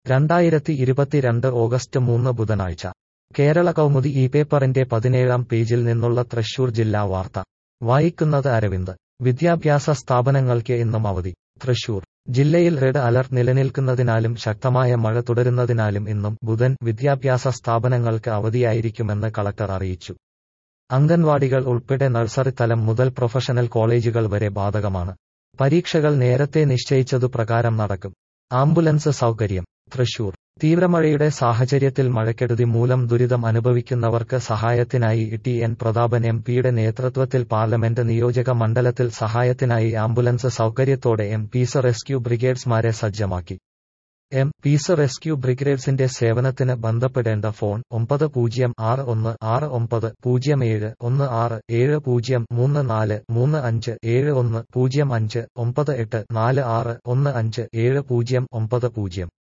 രണ്ടായിരത്തി ഇരുപത്തിരണ്ട് ഓഗസ്റ്റ് മൂന്ന് ബുധനാഴ്ച കേരള കൗമുദി ഈ പേപ്പറിന്റെ പതിനേഴാം പേജിൽ നിന്നുള്ള തൃശൂർ ജില്ലാ വാർത്ത വായിക്കുന്നത് അരവിന്ദ് വിദ്യാഭ്യാസ സ്ഥാപനങ്ങൾക്ക് ഇന്നും അവധി തൃശൂർ ജില്ലയിൽ റെഡ് അലർട്ട് നിലനിൽക്കുന്നതിനാലും ശക്തമായ മഴ തുടരുന്നതിനാലും ഇന്നും ബുധൻ വിദ്യാഭ്യാസ സ്ഥാപനങ്ങൾക്ക് അവധിയായിരിക്കുമെന്ന് കളക്ടർ അറിയിച്ചു അംഗൻവാടികൾ ഉൾപ്പെടെ നഴ്സറി തലം മുതൽ പ്രൊഫഷണൽ കോളേജുകൾ വരെ ബാധകമാണ് പരീക്ഷകൾ നേരത്തെ നിശ്ചയിച്ചതു പ്രകാരം നടക്കും ആംബുലൻസ് സൗകര്യം തൃശൂർ തീവ്രമഴയുടെ സാഹചര്യത്തിൽ മഴക്കെടുതി മൂലം ദുരിതം അനുഭവിക്കുന്നവർക്ക് സഹായത്തിനായി ടി എൻ പ്രതാപൻ എം പിയുടെ നേതൃത്വത്തിൽ പാർലമെന്റ് നിയോജക മണ്ഡലത്തിൽ സഹായത്തിനായി ആംബുലൻസ് സൗകര്യത്തോടെ എം പീസ് റെസ്ക്യൂ ബ്രിഗേഡ്സ്മാരെ സജ്ജമാക്കി എം പീസ് റെസ്ക്യൂ ബ്രിഗേഡ്സിന്റെ സേവനത്തിന് ബന്ധപ്പെടേണ്ട ഫോൺ ഒമ്പത് പൂജ്യം ആറ് ഒന്ന് ആറ് ഒമ്പത് പൂജ്യം ഏഴ് ഒന്ന് ആറ് ഏഴ് പൂജ്യം മൂന്ന് നാല് മൂന്ന് അഞ്ച് ഏഴ് ഒന്ന് പൂജ്യം അഞ്ച് ഒമ്പത് എട്ട് നാല് ആറ് ഒന്ന് അഞ്ച് ഏഴ് പൂജ്യം ഒമ്പത് പൂജ്യം